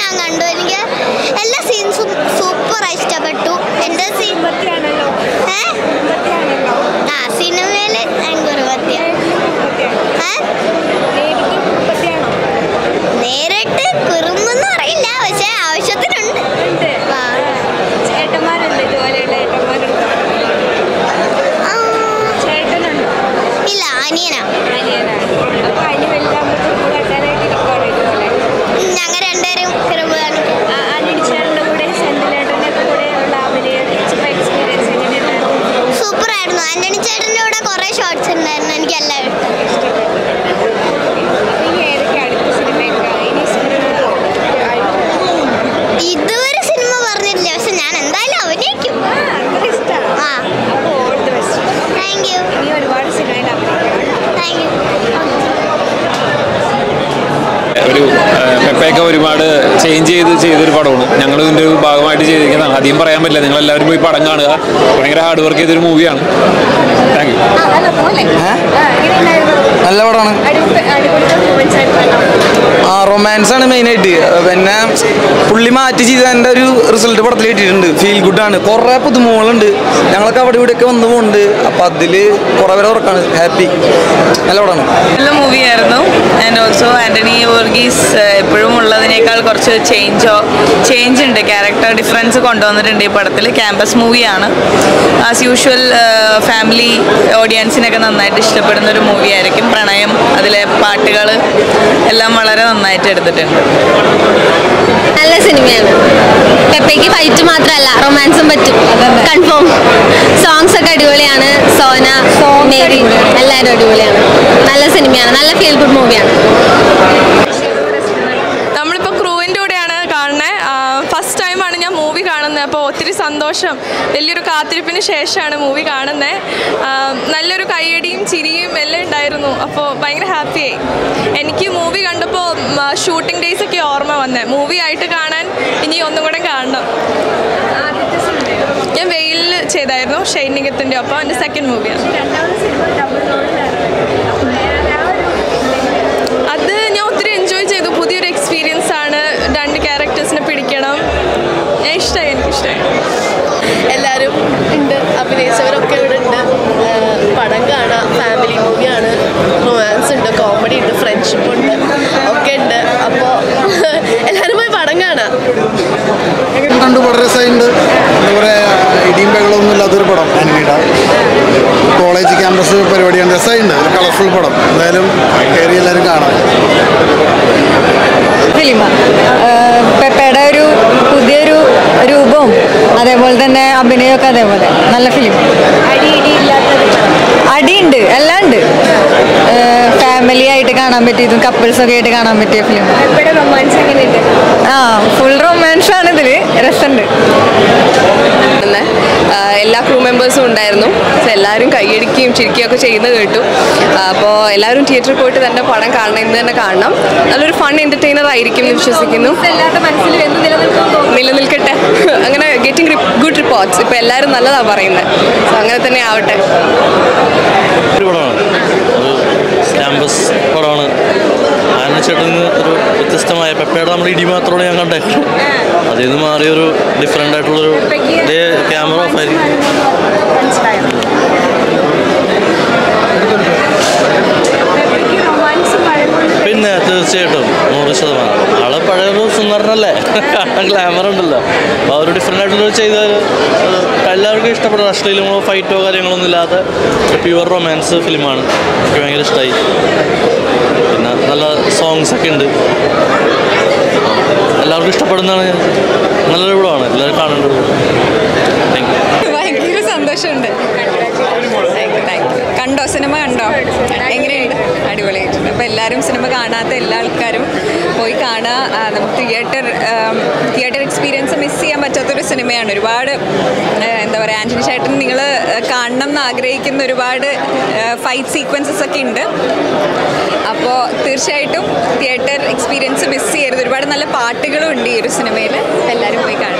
ഞാൻ കണ്ടു എനിക്ക് എല്ലാ സീൻസും സൂപ്പർ ഇഷ്ടപ്പെട്ടു എൻ്റെ സീൻ ഏ ആ സിനിമയില് ഞാൻ കുറുവത്തിയ ഏ നേരിട്ട് കുറുമ്പെന്ന് അറിയില്ല പക്ഷെ ആവശ്യത്തിനുണ്ട് ആ. ചേട്ടന്മാരുണ്ട് ഇതുപോലെയുള്ള ഏട്ടന്മാരുണ്ട് ആ, ചേട്ടനുണ്ടോ ഇല്ല അനിയനാ അനിയനാണ് അപ്പൊ അതിന് വലുതാകുമ്പോൾ കുറുമ്പ് കാട്ടാനായിട്ട് ഇരിക്കുവാണ് ഇതുപോലെ ഞങ്ങൾ രണ്ടുപേരും കുറുമ്പ് കാണിക്കും ആ, ആന്റണി ചേട്ടൻ്റെ കൂടെ സെന്റിലേട്ടൻ്റെ ഒക്കെ കൂടെ ഉള്ള അഭിനയം എക്സ്പീരിയൻസ് എങ്ങനെയുണ്ടായിരുന്നു സൂപ്പർ ആയിരുന്നു ആന്റണി ചേട്ടൻ്റെ കൂടെ കുറേ ഷോർട്സ് ഉണ്ടായിരുന്നു എനിക്ക് എല്ലാം ഇഷ്ടം ഇനി ഏതൊക്കെ അടുത്ത സിനിമയൊക്കെ ഇനി സിനിമ ഇതുവരെ സിനിമ പറഞ്ഞിട്ടില്ല പക്ഷെ ഞാൻ എന്തായാലും അഭിനയിക്കും അത്ര ഇഷ്ടമാണ് ആ അപ്പോൾ all the best thank you ഇനി ഒരുപാട് സിനിമയിൽ അഭിനയിക്കണം താങ്ക് യു ഒരു പെപ്പയൊക്കെ ഒരുപാട് ചേഞ്ച് ചെയ്ത് ചെയ്തൊരു പടമാണ് ഞങ്ങൾ ഇതിൻ്റെ ഒരു ഭാഗമായിട്ട് ചെയ്തിരിക്കുന്നതാണ് അധികം പറയാൻ പറ്റില്ല നിങ്ങൾ എല്ലാവരും പോയി പടം കാണുക ഭയങ്കര ഹാർഡ് വർക്ക് ചെയ്തൊരു മൂവിയാണ് താങ്ക് യു അല്ല പോലെ എങ്ങനെയുണ്ടായിരുന്നു നല്ല പടമാണ് അടിപൊളി അടിപൊളി പെർഫോമൻസ് ആയിരുന്നു ആ റൊമാൻസ് ആണ് മെയിനായിട്ട് പിന്നെ പുള്ളി മാറ്റി ചെയ്തതിൻ്റെ ഒരു റിസൾട്ട് പടത്തിൽ കിട്ടിയിട്ടുണ്ട് ഫീൽ ഗുഡാണ് കുറേ പുതുമുകളുണ്ട് ഞങ്ങളൊക്കെ അവിടെ ഇവിടെയൊക്കെ വന്നു പോകുന്നുണ്ട് അപ്പം അതിൽ കുറേ പേരെ ഉറക്കാണ് ഹാപ്പി നല്ല പടമാണ് നല്ല മൂവിയായിരുന്നു ആൻഡ് ഓൾസോ ആൻ്റണി വർഗീസ് എപ്പോഴും ഉള്ളതിനേക്കാൾ കുറച്ച് ചേഞ്ചോ ചേഞ്ച് ഉണ്ട് ക്യാരക്ടർ ഡിഫറൻസ് കൊണ്ടുവന്നിട്ടുണ്ട് ഈ പടത്തിൽ ക്യാമ്പസ് മൂവിയാണ് ആസ് യൂഷ്വൽ ഫാമിലി ഓഡിയൻസിനൊക്കെ നന്നായിട്ട് ഇഷ്ടപ്പെടുന്ന ഒരു മൂവിയായിരിക്കും പ്രണയം അതിലെ പാട്ടുകൾ എല്ലാം വളരെ നന്നായിട്ട് എടുത്തിട്ടുണ്ട് നല്ല സിനിമയാണ് പെപ്പയ്ക്ക് ഫൈറ്റ് മാത്രമല്ല റൊമാൻസും പറ്റും കൺഫേം സോങ്സ് ഒക്കെ അടിപൊളിയാണ് സോന മേരി എല്ലാവരും അടിപൊളിയാണ് നല്ല സിനിമയാണ് നല്ല ഫീൽ ഗുഡ് മൂവിയാണ് നമ്മളിപ്പോൾ ക്രൂവിൻ്റെ കൂടെയാണ് കാണുന്നത് ഫസ്റ്റ് ടൈമാണ് ഞാൻ മൂവി കാണുന്നത് അപ്പോൾ ഒത്തിരി സന്തോഷം വലിയൊരു കാത്തിരിപ്പിന് ശേഷമാണ് മൂവി കാണുന്നത് നല്ലൊരു കയ്യടിയും ചിരിയും എല്ലാം ഉണ്ടായിരുന്നു അപ്പോൾ ഭയങ്കര ഹാപ്പിയായി എനിക്ക് മൂവി കണ്ടപ്പോൾ ഷൂട്ടിംഗ് ഡേയ്സ് ഒക്കെ ഓർമ്മ വന്നേ മൂവി ആയിട്ട് കാണാൻ ഇനി ഒന്നും കൂടെ കാണണം ഞാൻ വെയിലിൽ ചെയ്തായിരുന്നു ഷെയ്ൻ നിഗത്തിൻ്റെ ഒപ്പം എൻ്റെ സെക്കൻഡ് മൂവിയാണ് അത് ഞാൻ ഒത്തിരി എൻജോയ് ചെയ്തു പുതിയൊരു എക്സ്പീരിയൻസ് ആണ് രണ്ട് ക്യാരക്ടേഴ്സിനെ പിടിക്കണം ഞാൻ ഇഷ്ടമായി എനിക്കിഷ്ടമായി എല്ലാവരും ഉണ്ട് അഭിനയിച്ചവരൊക്കെ ഇവിടെ ഉണ്ട് ഏഹ് പടം കാണാം ഫാമിലി മൂവിയാണ് റൊമാൻസ് ഉണ്ട് കോമഡി ഉണ്ട് ഫ്രണ്ട്ഷിപ്പ് ഉണ്ട് ഒക്കെ ഉണ്ട് അപ്പോൾ എല്ലാവരും പോയി പടം കാണാം കണ്ടു വളരെ രസമുണ്ട് എന്താ പറയുക ഇടിയും ബഹളമൊന്നും ഇല്ലാത്തൊരു പടം അനിമയുടെ കോളേജ് ക്യാമ്പസ് പരിപാടിയാണ് രസമുണ്ട് ഒരു കളർഫുൾ പടം എന്തായാലും കയറി എല്ലാവരും കാണാം ഫിലിമ പെപ്പയുടെ ഒരു പുതിയൊരു രൂപവും അതേപോലെ തന്നെ അഭിനയമൊക്കെ അതേപോലെ നല്ല ഫിലിം അടിയുണ്ട് എല്ലാം ഉണ്ട് ഫാമിലി ആയിട്ട് കാണാൻ പറ്റിയതും കപ്പിൾസ് ഒക്കെ ആയിട്ട് കാണാൻ പറ്റിയ ഫിലിം റൊമാൻസ് എങ്ങനെയുണ്ട് ആ ഫുൾ റൊമാൻസ് ആണ് ഇതില് രസമുണ്ട് എല്ലാ ക്രൂ മെമ്പേഴ്സും ഉണ്ടായിരുന്നു So എല്ലാവരും കൈയടിക്കുകയും ചിരിക്കുകയും ഒക്കെ ചെയ്യുന്നത് കേട്ടു അപ്പോൾ എല്ലാവരും തിയേറ്ററിൽ പോയിട്ട് തന്നെ പടം കാണണം ഇന്ന് തന്നെ കാണണം നല്ലൊരു ഫൺ എൻ്റർടൈനർ ആയിരിക്കും എന്ന് വിശ്വസിക്കുന്നു എല്ലാവരുടെ മനസ്സിലും എന്ത് നിലനിൽക്കുന്നു നിലനിൽക്കട്ടെ അങ്ങനെ ഗെറ്റിംഗ് ഗുഡ് റിപ്പോർട്ട്സ് ഇപ്പോൾ എല്ലാവരും നല്ലതാണ് പറയുന്നത് സോ അങ്ങനെ തന്നെ ആവട്ടെ ഒരു പടമാണ് ഒരു ക്യാമ്പസ് പടമാണ് ആനച്ചേട്ടൻ ഒരു വ്യത്യസ്തമായ പെപ്പയുടെ നമ്മുടെ ഇടി മാത്രമാണ് ഞാൻ കണ്ടേ അതിൽ നിന്ന് മാറിയൊരു ഡിഫറെൻ്റ് ആയിട്ടുള്ളൊരു ഇതേ ക്യാമറ ഓഫ് ആയിരിക്കും പിന്നെ തീർച്ചയായിട്ടും നൂറ് ശതമാനം ആള് പഴയൊരു സുന്ദരനല്ലേ ഗ്ലാമർ ഉണ്ടല്ലോ അപ്പോൾ ആ ഒരു ഡിഫറെൻ്റ് ആയിട്ടുള്ള ചെയ്താൽ എല്ലാവർക്കും ഇഷ്ടപ്പെടുന്ന അശ്ലീലങ്ങളോ ഫൈറ്റോ കാര്യങ്ങളൊന്നും ഇല്ലാതെ പ്യുവർ റൊമാൻസ് ഫിലിമാണ് എനിക്ക് ഭയങ്കര ഇഷ്ടമായി പിന്നെ നല്ല സോങ്സ് ഒക്കെ ഉണ്ട് എല്ലാവർക്കും ഇഷ്ടപ്പെടുന്നതാണ് ഞാൻ നല്ലൊരു പടമാണ് എല്ലാവരും കാണേണ്ടത് താങ്ക് യു ഭയങ്കര സന്തോഷമുണ്ട് കണ്ടോ സിനിമ കണ്ടോ എങ്ങനെയുണ്ട് അടിപൊളിയായിട്ടുണ്ട് അപ്പോൾ എല്ലാവരും സിനിമ കാണാത്ത എല്ലാ ആൾക്കാരും പോയി കാണുക ആ, നമുക്ക് തിയേറ്റർ തിയേറ്റർ എക്സ്പീരിയൻസ് മിസ് ചെയ്യാൻ പറ്റാത്തൊരു സിനിമയാണ് ഒരുപാട് ആ, എന്താ പറയുക ആൻ്റണി ചേട്ടൻ നിങ്ങൾ കാണണം എന്ന് ആഗ്രഹിക്കുന്ന ഒരുപാട് ഫൈറ്റ് സീക്വൻസസ് ഒക്കെ ഉണ്ട് അപ്പോൾ തീർച്ചയായിട്ടും തിയേറ്റർ എക്സ്പീരിയൻസ് മിസ് ചെയ്യരുത് ഒരുപാട് നല്ല പാട്ടുകളും ഉണ്ട് ഈ ഒരു സിനിമയിൽ എല്ലാവരും പോയി കാണുക